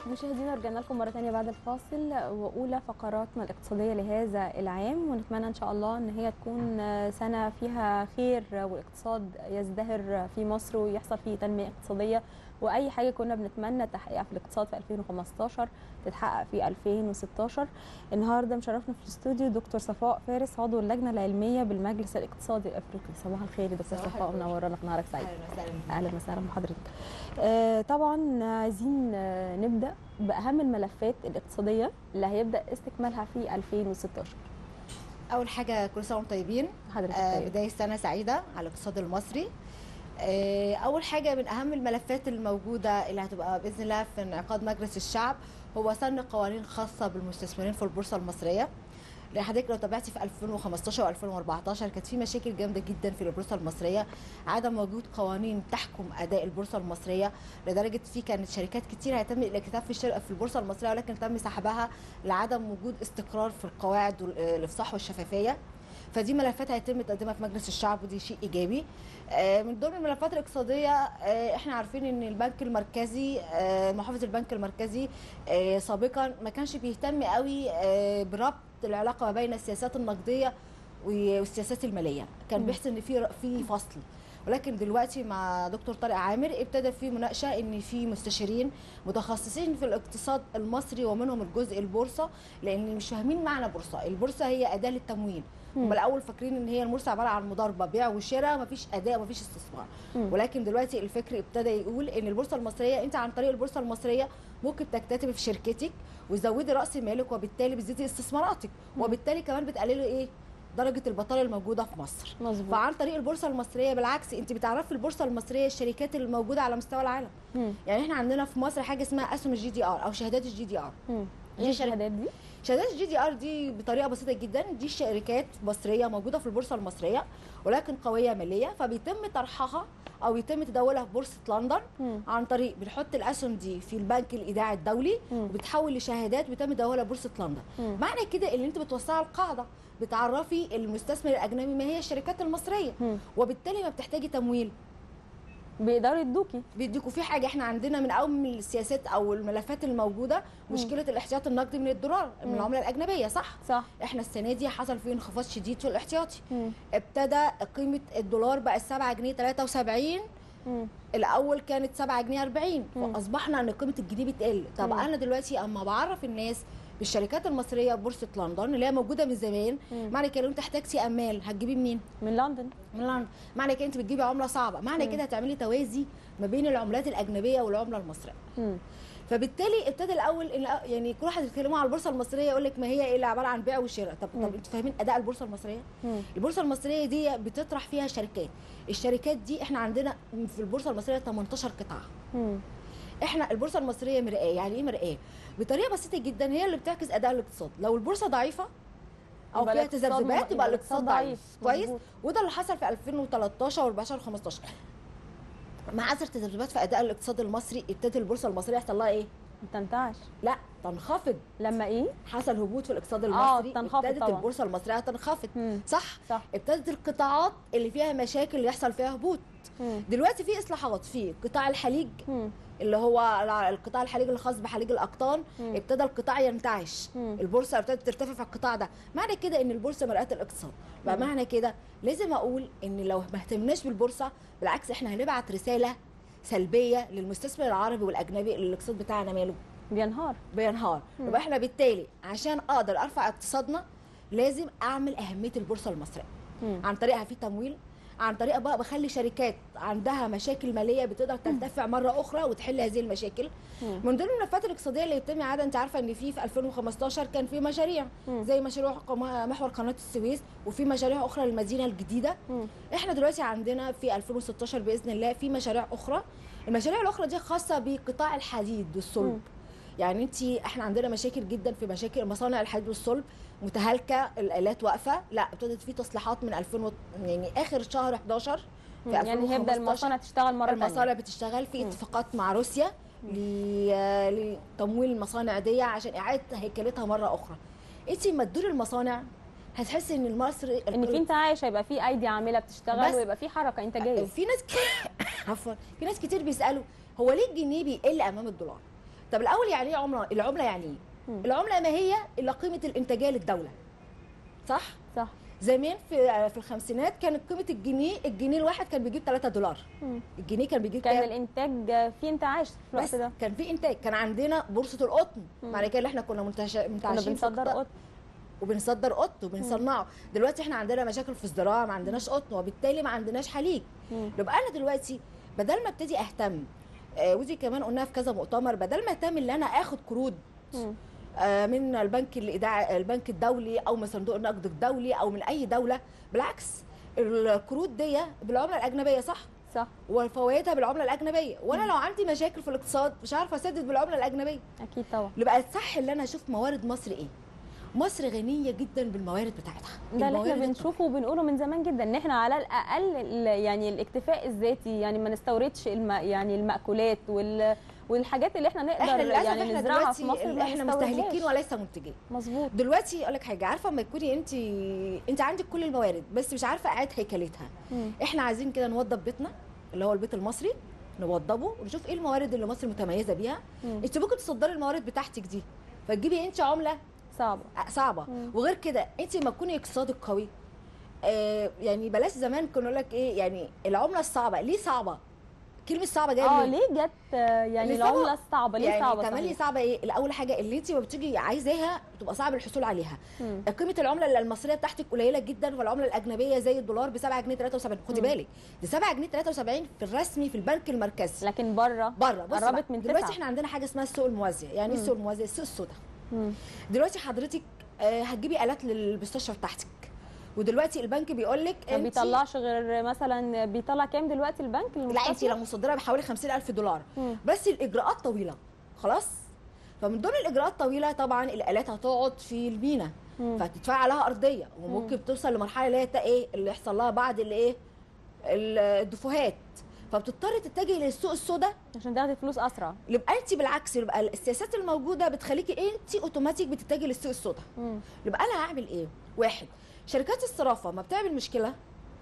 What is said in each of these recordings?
مشاهدينا رجعنا لكم مرة تانية بعد الفاصل وأولى فقراتنا الاقتصادية لهذا العام ونتمنى إن شاء الله إن هي تكون سنة فيها خير والاقتصاد يزدهر في مصر ويحصل فيه تنمية اقتصادية وأي حاجة كنا بنتمنى تحقيقها في الاقتصاد في 2015 تتحقق في 2016 النهاردة مشرفنا في الاستوديو دكتور صفاء فارس عضو اللجنة العلمية بالمجلس الاقتصادي الأفريقي صباح الخير يا دكتور صفاء منورانا في نهارك سعيد اهلا وسهلا بحضرتك آه طبعا عايزين آه نبدا باهم الملفات الاقتصاديه اللي هيبدا استكمالها في 2016 اول حاجه كل سنه وانتم طيبين حضرتك آه طيب. بدايه سنه سعيده على الاقتصاد المصري آه اول حاجه من اهم الملفات الموجوده اللي هتبقى باذن الله في انعقاد مجلس الشعب هو سن قوانين خاصه بالمستثمرين في البورصه المصريه لان حضرتك لو تابعتي في 2015 و2014 كانت في مشاكل جامده جدا في البورصه المصريه عدم وجود قوانين تحكم اداء البورصه المصريه لدرجه في كانت شركات كتير هيتم الاكتتاب في الشركه في البورصه المصريه ولكن تم سحبها لعدم وجود استقرار في القواعد والافصاح والشفافيه فدي ملفات هيتم تقديمها في مجلس الشعب ودي شيء ايجابي آه، من ضمن الملفات الاقتصاديه آه، احنا عارفين ان البنك المركزي آه، محافظ البنك المركزي آه، سابقا ما كانش بيهتم قوي آه، بربط العلاقه ما بين السياسات النقديه والسياسات الماليه كان مم. بيحس ان في في فصل ولكن دلوقتي مع دكتور طارق عامر ابتدى في مناقشه ان في مستشارين متخصصين في الاقتصاد المصري ومنهم الجزء البورصه لان مش فاهمين معنى بورصه البورصه هي اداه للتمويل هم الاول فاكرين ان هي البورصه عباره عن مضاربه بيع وشراء مفيش اداء مفيش استثمار مم. ولكن دلوقتي الفكر ابتدى يقول ان البورصه المصريه انت عن طريق البورصه المصريه ممكن تكتتبي في شركتك وتزودي راس مالك وبالتالي بتزيدي استثماراتك وبالتالي كمان بتقللي ايه درجه البطاله الموجوده في مصر مظبوط فعن طريق البورصه المصريه بالعكس انت بتعرفي البورصه المصريه الشركات اللي موجوده على مستوى العالم مم. يعني احنا عندنا في مصر حاجه اسمها اسهم الجي دي ار او شهادات الجي دي ار مم. دي ايه شركة- الشهادات دي؟ شهادات الجي دي ار دي بطريقه بسيطه جدا دي شركات مصريه موجوده في البورصه المصريه ولكن قويه ماليه فبيتم طرحها او يتم تداولها في بورصه لندن مم. عن طريق بنحط الاسهم دي في البنك الايداعي الدولي مم. وبتحول لشهادات ويتم تداولها بورصه لندن مم. معنى كده ان انت بتوسعي القاعده بتعرفي المستثمر الاجنبي ما هي الشركات المصريه مم. وبالتالي ما بتحتاجي تمويل بيقدروا يدوكي بيديكوا في حاجه احنا عندنا من اول السياسات او الملفات الموجوده مشكله الاحتياطي النقدي من الدولار من مم. العمله الاجنبيه صح صح احنا السنه دي حصل فيه انخفاض شديد في الاحتياطي مم. ابتدى قيمه الدولار بقى 7 جنيه 73 مم. الاول كانت 7 جنيه 40 مم. فاصبحنا ان قيمه الجنيه بتقل طب مم. انا دلوقتي اما بعرف الناس بالشركات المصريه بورصه لندن اللي هي موجوده من زمان مم. معنى كده لو انت احتاجتي امال هتجيبيه منين من لندن من لندن معنى كده انت بتجيبي عمله صعبه معنى مم. كده هتعملي توازي ما بين العملات الاجنبيه والعمله المصريه مم. فبالتالي ابتدى الاول إن يعني كل واحد يتكلموا على البورصه المصريه يقول لك ما هي ايه اللي عباره عن بيع وشراء طب مم. طب انتوا فاهمين اداء البورصه المصريه مم. البورصه المصريه دي بتطرح فيها شركات الشركات دي احنا عندنا في البورصه المصريه 18 قطعه مم. احنا البورصه المصريه مرآه يعني ايه مرآه بطريقه بسيطه جدا هي اللي بتعكس اداء الاقتصاد لو البورصه ضعيفه او يبقى فيها الاقتصاد تذبذبات م- يبقى الاقتصاد ضعيف كويس مظبوط. وده اللي حصل في 2013 و14 و15 مع اثر تذبذبات في اداء الاقتصاد المصري ابتدت البورصه المصريه يحصل لها ايه ما تنتعش لا تنخفض لما ايه؟ حصل هبوط في الاقتصاد آه، المصري تنخفض ابتدت طبعا. البورصه المصريه تنخفض مم. صح صح ابتدت القطاعات اللي فيها مشاكل يحصل فيها هبوط مم. دلوقتي في اصلاحات في قطاع الحليج مم. اللي هو القطاع الحليج الخاص بحليج الاقطان مم. ابتدى القطاع ينتعش مم. البورصه ابتدت ترتفع في القطاع ده معنى كده ان البورصه مرآة الاقتصاد بقى مم. معنى كده لازم اقول ان لو ما اهتمناش بالبورصه بالعكس احنا هنبعت رساله سلبيه للمستثمر العربي والاجنبي اللي الاقتصاد بتاعنا ماله بينهار بينهار مم. يبقى احنا بالتالي عشان اقدر ارفع اقتصادنا لازم اعمل اهميه البورصه المصريه مم. عن طريقها في تمويل عن طريقه بقى بخلي شركات عندها مشاكل ماليه بتقدر ترتفع مره اخرى وتحل هذه المشاكل مم. من ضمن الملفات الاقتصاديه اللي يتم عاده انت عارفه ان في في 2015 كان في مشاريع مم. زي مشروع قم- محور قناه السويس وفي مشاريع اخرى للمدينه الجديده مم. احنا دلوقتي عندنا في 2016 باذن الله في مشاريع اخرى المشاريع الاخرى دي خاصه بقطاع الحديد والصلب مم. يعني انت احنا عندنا مشاكل جدا في مشاكل مصانع الحديد والصلب متهالكه الالات واقفه لا ابتدت في تصليحات من 2000 و... يعني اخر شهر 11 في يعني هيبدا 2015 المصانع تشتغل مره المصانع ثانيه بتشتغل في مم. اتفاقات مع روسيا ل- لتمويل المصانع دي عشان اعاده هيكلتها مره اخرى انت لما تدور المصانع هتحسي ان المصري ان في انتعاش هيبقى في ايدي عامله بتشتغل بس- ويبقى في حركه انتاجيه في ناس ك... عفوا في ناس كتير بيسالوا هو ليه الجنيه بيقل امام الدولار طب الاول يعني ايه عمله العمله يعني ايه مم. العمله ما هي الا قيمه الانتاجيه للدوله صح صح زمان في في الخمسينات كانت قيمه الجنيه الجنيه الواحد كان بيجيب 3 دولار مم. الجنيه كان بيجيب كان كام الانتاج في انتعاش في الوقت بس ده كان في انتاج كان عندنا بورصه القطن مم. معنى كده اللي احنا كنا منتش- كنا منتعشين في بنصدر قطاع- قطن وبنصدر قطن وبنصنعه دلوقتي احنا عندنا مشاكل في الزراعه ما عندناش قطن وبالتالي ما عندناش حليب مم. يبقى انا دلوقتي بدل ما ابتدي اهتم آه، ودي كمان قلناها في كذا مؤتمر بدل ما اهتم ان انا اخد قروض مم. آه، من البنك الايداع البنك الدولي او من صندوق النقد الدولي او من اي دوله بالعكس القروض دي بالعمله الاجنبيه صح صح وفوائدها بالعمله الاجنبيه وانا لو عندي مشاكل في الاقتصاد مش عارفه اسدد بالعمله الاجنبيه اكيد طبعا يبقى الصح اللي انا اشوف موارد مصر ايه مصر غنيه جدا بالموارد بتاعتها ده اللي احنا الموارد بنشوفه وبنقوله من زمان جدا ان احنا على الاقل ال- يعني الاكتفاء الذاتي يعني ما نستوردش الم يعني المأكولات وال والحاجات اللي احنا نقدر احنا للاسف يعني احنا نزرعها دلوقتي في مصر ما احنا نستوردهاش. مستهلكين وليس منتجين مظبوط دلوقتي اقول لك حاجه عارفه اما تكوني انت انت عندك كل الموارد بس مش عارفه اعاده هيكلتها مم. احنا عايزين كده نوضب بيتنا اللي هو البيت المصري نوضبه ونشوف ايه الموارد اللي مصر متميزه بيها مم. انت ممكن تصدري الموارد بتاعتك دي فتجيبي انت عمله صعبه صعبه مم. وغير كده انت لما تكوني اقتصادك قوي آه يعني بلاش زمان كنا نقول لك ايه يعني العمله الصعبه ليه صعبه كلمه صعبه جايه اه منين؟ ليه جت آه، يعني ليه صعبة؟ العمله الصعبه ليه يعني صعبه تملي صحيح؟ صعبه ايه الاول حاجه اللي انت ما بتيجي عايزاها بتبقى صعب الحصول عليها مم. قيمه العمله المصريه بتاعتك قليله جدا والعمله الاجنبيه زي الدولار ب 7 جنيه 73 خدي مم. بالك دي 7 جنيه 73 في الرسمي في البنك المركزي لكن بره بره بص قربت بقى، من دلوقتي تسعة. احنا عندنا حاجه اسمها السوق الموازي يعني ايه مم. السوق الموازي السوق السوداء مم. دلوقتي حضرتك آه، هتجيبي الات للمستشفى بتاعتك ودلوقتي البنك بيقول لك ما بيطلعش غير مثلا بيطلع كام دلوقتي البنك لا انت للمستثمر؟ لو مصدره بحوالي 50000 دولار مم. بس الاجراءات طويله خلاص فمن ضمن الاجراءات الطويله طبعا الالات هتقعد في المينا مم. فهتدفع عليها ارضيه وممكن توصل لمرحله اللي هي تا- ايه اللي يحصل لها بعد الايه ال- الدفوهات فبتضطر تتجه للسوق السوداء عشان تاخدي فلوس اسرع يبقى انت بالعكس يبقى السياسات الموجوده بتخليكي انت اوتوماتيك بتتجهي للسوق السوداء مم. يبقى انا هعمل ايه واحد شركات الصرافه ما بتعمل مشكله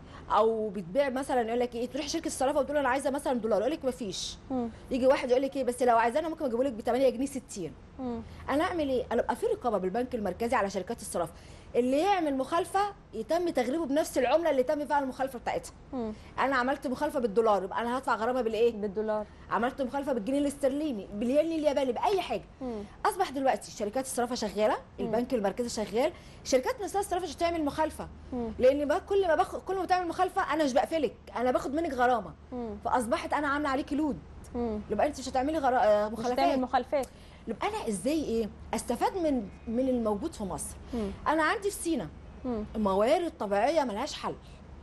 او بتبيع مثلا يقول لك ايه تروح شركه الصرافه وتقول له انا عايزه مثلا دولار يقول لك ما فيش مم. يجي واحد يقول لك ايه بس لو عايزاه انا ممكن اجيبه لك ب 8 جنيه 60 مم. انا اعمل ايه انا ابقى في رقابه بالبنك المركزي على شركات الصرافه اللي يعمل مخالفه يتم تغريبه بنفس العمله اللي تم فيها المخالفه بتاعتها مم. انا عملت مخالفه بالدولار يبقى انا هدفع غرامه بالايه بالدولار عملت مخالفه بالجنيه الاسترليني بالين الياباني باي حاجه مم. اصبح دلوقتي شركات الصرافه شغاله البنك المركزي شغال شركات نفسها الصرافه مش هتعمل مخالفه مم. لان بقى كل ما باخد كل ما تعمل مخالفه انا مش بقفلك انا باخد منك غرامه مم. فاصبحت انا عامله عليكي لود مم. يبقى انت مش هتعملي غرا... آه، مش مخالفات تعمل مخالفات يبقى انا ازاي ايه استفاد من من الموجود في مصر مم. انا عندي في سينا مم. موارد طبيعيه ملهاش حل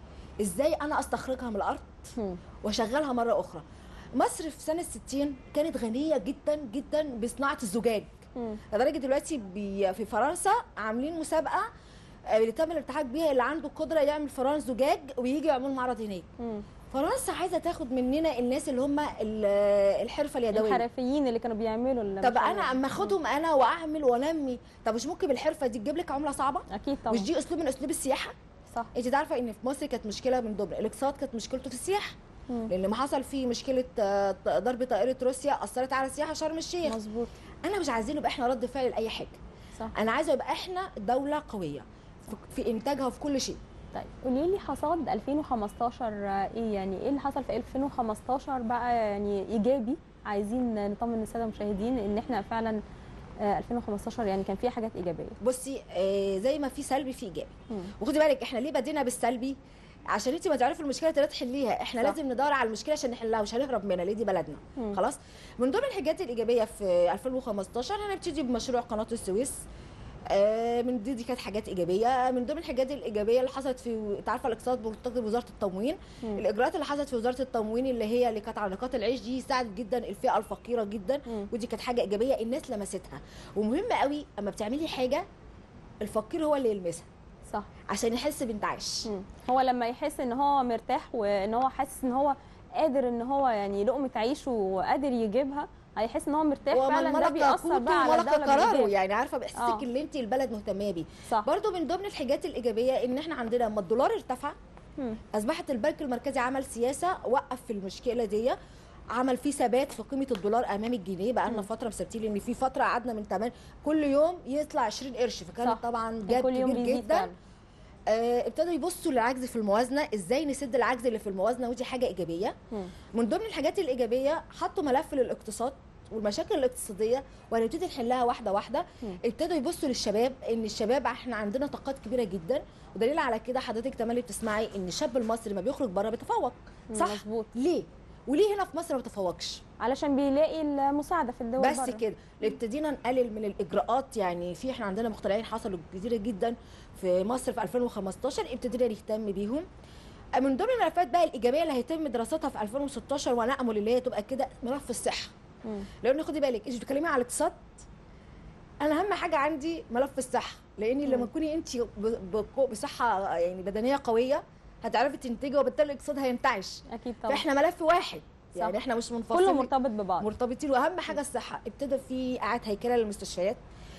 ازاي انا استخرجها من الارض مم. واشغلها مره اخرى مصر في سنه 60 كانت غنيه جدا جدا بصناعه الزجاج مم. لدرجه دلوقتي بي في فرنسا عاملين مسابقه آه، اللي تم الالتحاق بيها اللي عنده قدره يعمل فران زجاج ويجي يعمل معرض هناك مم. فرنسا عايزه تاخد مننا الناس اللي هم ال- الحرفه اليدويه الحرفيين اللي كانوا بيعملوا اللي طب مش انا عارف. اما اخدهم انا واعمل وانمي طب مش ممكن بالحرفه دي تجيب لك عمله صعبه اكيد طبعا مش دي اسلوب من اسلوب السياحه صح انت عارفه ان في مصر كانت مشكله من ضمن الاقتصاد كانت مشكلته في السياحه مم. لان ما حصل فيه مشكله آه، ضرب طائره روسيا اثرت على السياحه شرم الشيخ مظبوط انا مش عايزين نبقى احنا رد فعل لاي حاجه صح انا عايزه يبقى احنا دوله قويه في- في انتاجها وفي كل شيء طيب قولي لي حصاد 2015 ايه يعني ايه اللي حصل في 2015 بقى يعني ايجابي عايزين نطمن الساده المشاهدين ان احنا فعلا آه، 2015 يعني كان فيها حاجات ايجابيه بصي آه، زي ما في سلبي في ايجابي مم. وخدي بالك احنا ليه بدينا بالسلبي عشان انت ما تعرفي المشكله تقدري تحليها احنا صح. لازم ندور على المشكله عشان نحلها مش هنهرب منها ليه دي بلدنا مم. خلاص من ضمن الحاجات الايجابيه في 2015 هنبتدي بمشروع قناه السويس آه، من دي دي كانت حاجات ايجابيه من ضمن الحاجات الايجابيه اللي حصلت في انت عارفه الاقتصاد مرتبط بوزاره التموين مم. الاجراءات اللي حصلت في وزاره التموين اللي هي اللي كانت على نقاط العيش دي ساعدت جدا الفئه الفقيره جدا مم. ودي كانت حاجه ايجابيه الناس لمستها ومهم قوي اما بتعملي حاجه الفقير هو اللي يلمسها صح عشان يحس بانتعاش مم. هو لما يحس ان هو مرتاح وان هو حاسس ان هو قادر ان هو يعني لقمه عيشه وقادر يجيبها هيحس ان هو مرتاح ومن فعلا ده ملك بيأثر قوته بقى على ملك الدوله قراره بالإيجاب. يعني عارفه باحساسك آه. اللي انت البلد مهتمه بيه صح برضو من ضمن الحاجات الايجابيه ان احنا عندنا لما الدولار ارتفع مم. اصبحت البنك المركزي عمل سياسه وقف في المشكله دي عمل فيه ثبات في قيمه الدولار امام الجنيه بقى لنا مم. فتره مثبتين لان في فتره قعدنا من 8 كل يوم يطلع 20 قرش فكانت صح. طبعا كان جاب كل يوم كبير بيزيد جدا فعلا. آه، ابتدوا يبصوا للعجز في الموازنه ازاي نسد العجز اللي في الموازنه ودي حاجه ايجابيه مم. من ضمن الحاجات الايجابيه حطوا ملف للاقتصاد والمشاكل الاقتصاديه وهنبتدي نحلها واحده واحده مم. ابتدوا يبصوا للشباب ان الشباب احنا عندنا طاقات كبيره جدا ودليل على كده حضرتك تملي بتسمعي ان الشاب المصري ما بيخرج بره بيتفوق مم، صح مظبوط ليه وليه هنا في مصر ما بيتفوقش علشان بيلاقي المساعده في الدول بس بره. كده ابتدينا نقلل من الاجراءات يعني في احنا عندنا مخترعين حصلوا كتير جدا في مصر في 2015 ابتدينا نهتم بيهم من ضمن الملفات بقى الايجابيه اللي هيتم دراستها في 2016 ونامل اللي هي تبقى كده ملف الصحه مم. لان خدي بالك انت بتتكلمي على الاقتصاد انا اهم حاجه عندي ملف الصحه لان لما مم. تكوني انت ب- بقو- بصحه يعني بدنيه قويه هتعرفي تنتجي وبالتالي الاقتصاد هينتعش اكيد طبعا فاحنا ملف واحد صح. يعني احنا مش منفصلين كله مرتبط ببعض مرتبطين واهم حاجه الصحه ابتدى في اعاده هيكله للمستشفيات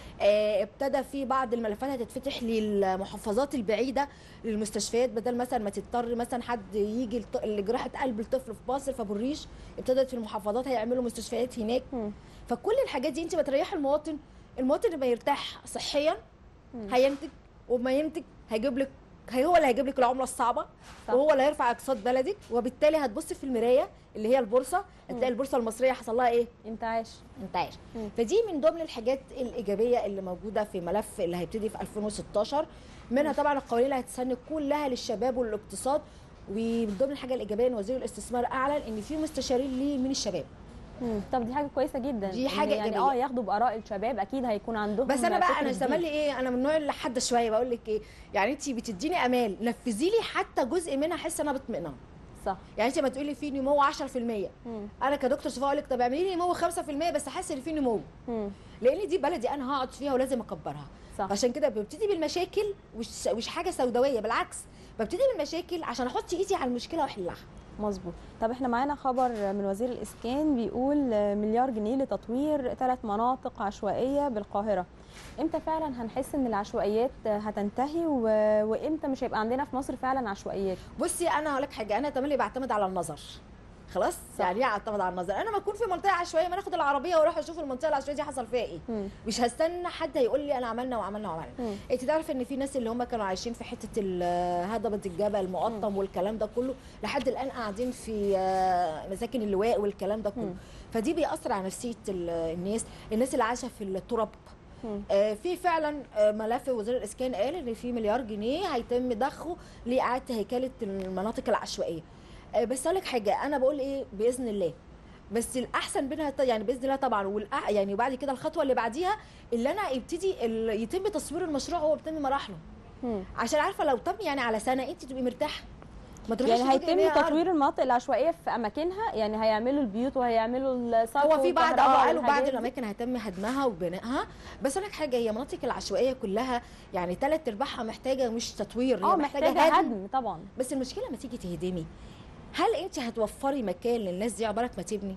آه، ابتدى في بعض الملفات هتتفتح للمحافظات البعيده للمستشفيات بدل مثلا ما تضطر مثلا حد يجي الط- لجراحه قلب الطفل في مصر في ابو الريش ابتدت في المحافظات هيعملوا مستشفيات هناك مم. فكل الحاجات دي انت بتريحي المواطن المواطن لما يرتاح صحيا مم. هينتج وما ينتج هيجيب لك هي هو اللي هيجيب لك العمله الصعبه صح. وهو اللي هيرفع اقتصاد بلدك وبالتالي هتبصي في المرايه اللي هي البورصه مم. هتلاقي البورصه المصريه حصل لها ايه انتعاش انتعاش مم. فدي من ضمن الحاجات الايجابيه اللي موجوده في ملف اللي هيبتدي في 2016 منها طبعا القوانين اللي هتسن كلها للشباب والاقتصاد ومن ضمن الحاجه الايجابيه ان وزير الاستثمار اعلن ان في مستشارين ليه من الشباب مم. طب دي حاجه كويسه جدا دي إن حاجة يعني إيجابية. اه ياخدوا باراء الشباب اكيد هيكون عندهم بس انا بقى فكر انا جديد. استملي ايه انا من النوع اللي حاده شويه بقول لك ايه يعني انت بتديني امال نفذي لي حتى جزء منها احس انا بطمئنان صح يعني انت ما تقولي في نمو 10% مم. انا كدكتور شفاء اقول لك طب اعملي لي نمو 5% بس احس ان في نمو مم. لان دي بلدي انا هقعد فيها ولازم اكبرها صح عشان كده ببتدي بالمشاكل مش مش حاجه سوداويه بالعكس ببتدي بالمشاكل عشان احط ايدي على المشكله واحلها مظبوط طب احنا معانا خبر من وزير الاسكان بيقول مليار جنيه لتطوير ثلاث مناطق عشوائيه بالقاهره امتى فعلا هنحس ان العشوائيات هتنتهي و... وامتى مش هيبقى عندنا في مصر فعلا عشوائيات بصي انا هقول لك حاجه انا تملي بعتمد على النظر خلاص صح. يعني ايه اعتمد على النظر انا ما اكون في منطقه عشوائيه ما ناخد العربيه واروح اشوف المنطقه العشوائيه دي حصل فيها ايه مم. مش هستنى حد هيقول لي انا عملنا وعملنا وعملنا مم. انت تعرف ان في ناس اللي هم كانوا عايشين في حته ال- هضبه الجبل المقطم والكلام ده كله لحد الان قاعدين في آه، مساكن اللواء والكلام ده كله مم. فدي بيأثر على نفسيه ال- الناس الناس اللي عايشه في التراب مم. آه، في فعلا آه، ملف وزير الاسكان قال ان في مليار جنيه هيتم ضخه لاعاده هيكله المناطق العشوائيه آه، بس اقول لك حاجه انا بقول ايه باذن الله بس الاحسن بينها ط- يعني باذن الله طبعا والأ... يعني وبعد كده الخطوه اللي بعديها اللي انا يبتدي ال... يتم تصوير المشروع هو بتم مراحله مم. عشان عارفه لو تم يعني على سنه انت تبقي مرتاحه ما تروحيش يعني تفاجئي إن هي هيتم أرض. تطوير المناطق العشوائيه في اماكنها يعني هيعملوا البيوت وهيعملوا الصرف هو في بعض والكهرباء اه قالوا بعض والحاجات دي. الاماكن هيتم هدمها وبنائها بس اقول لك حاجه هي مناطق العشوائيه كلها يعني ثلاث ارباعها محتاجه مش تطوير هي اه محتاجه هدم طبعا بس المشكله لما تيجي تهدمي هل انت هتوفري مكان للناس دي عقبالك ما تبني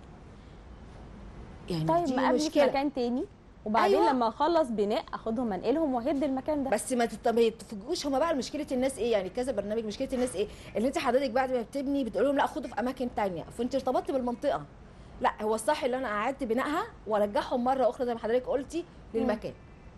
يعني طيب دي ما ابني في مشكله مكان تاني وبعدين أيوة. لما اخلص بناء اخدهم انقلهم واهد المكان ده بس ما تت- ما يتفاجئوش هما بقى مشكله الناس ايه يعني كذا برنامج مشكله الناس ايه اللي انت حضرتك بعد ما بتبني بتقول لهم لا خدوا في اماكن تانية فانت ارتبطت بالمنطقه لا هو الصح اللي انا اعدت بنائها وارجعهم مره اخرى زي ما حضرتك قلتي للمكان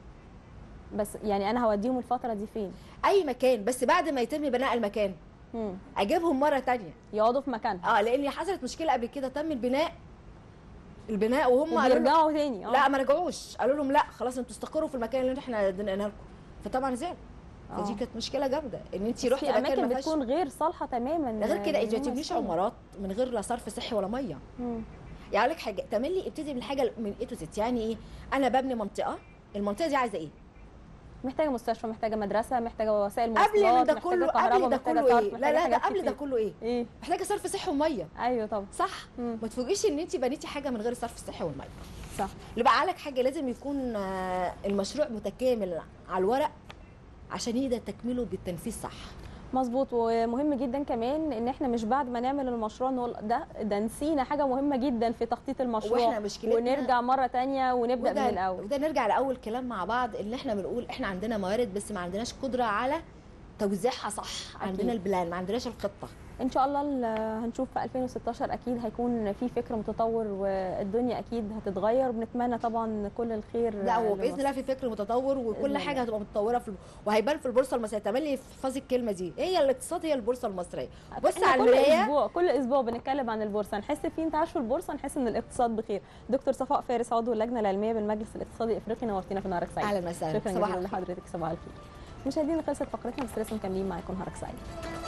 بس يعني انا هوديهم الفتره دي فين اي مكان بس بعد ما يتم بناء المكان مم. اجيبهم مره تانية يقعدوا في مكانها اه لان حصلت مشكله قبل كده تم البناء البناء وهم قالوا لهم- وبيرجعوا تاني اه لا ما رجعوش قالوا لهم لا خلاص انتوا استقروا في المكان اللي احنا دنقناه لكم فطبعا زعلوا آه. فدي كانت مشكله جامده ان انت بس رحتي في مكان اماكن ما فيهاش بتكون غير صالحه تماما ده غير كده انت ما إن هم تبنيش يسكنوا. عمارات من غير لا صرف صحي ولا ميه مم. يعني اقول لك حاجه تملي ابتدي بالحاجه من اي تو زد يعني ايه انا ببني منطقه المنطقه دي عايزه ايه محتاجه مستشفى محتاجه مدرسه محتاجه وسائل مواصلات قبل من ده محتاجه كله كهرباء قبل ده محتاجه كله صرف ايه لا محتاجه لا ده حاجات قبل ده كتير. كله ايه ايه محتاجه صرف صحي وميه ايوه طبعا صح مم. ما تفوجئيش ان انت بنيتي حاجه من غير الصرف الصحي والميه صح اللي بقى لك حاجه لازم يكون آه، المشروع متكامل على الورق عشان يقدر تكمله بالتنفيذ صح مظبوط ومهم جدا كمان ان احنا مش بعد ما نعمل المشروع نقول ده ده نسينا حاجه مهمه جدا في تخطيط المشروع واحنا مشكلتنا ونرجع مره تانية ونبدا من وده الاول وده نرجع لاول كلام مع بعض اللي احنا بنقول احنا عندنا موارد بس ما عندناش قدره على توزيعها صح عندنا البلان ما عندناش الخطه ان شاء الله ال- هنشوف في 2016 اكيد هيكون في فكر متطور والدنيا اكيد هتتغير وبنتمنى طبعا كل الخير لا هو لمصر. باذن الله في فكر متطور بإذن وكل الله. حاجه هتبقى متطوره في وهيبان في البورصه المصريه تملي احفظي الكلمه دي هي الاقتصاد هي البورصه المصريه بص إحنا على كل المرايه اسبوع كل اسبوع بنتكلم عن البورصه نحس في انتعاش في البورصه نحس ان الاقتصاد بخير دكتور صفاء فارس عضو اللجنه العلميه بالمجلس الاقتصادي الافريقي نورتينا في نهارك سعيد اهلا وسهلا شكرا صباح جزيلا الخير. لحضرتك صباح الخير مشاهدينا خلصت فقرتنا بس لسه مكملين معاكم نهارك سعيد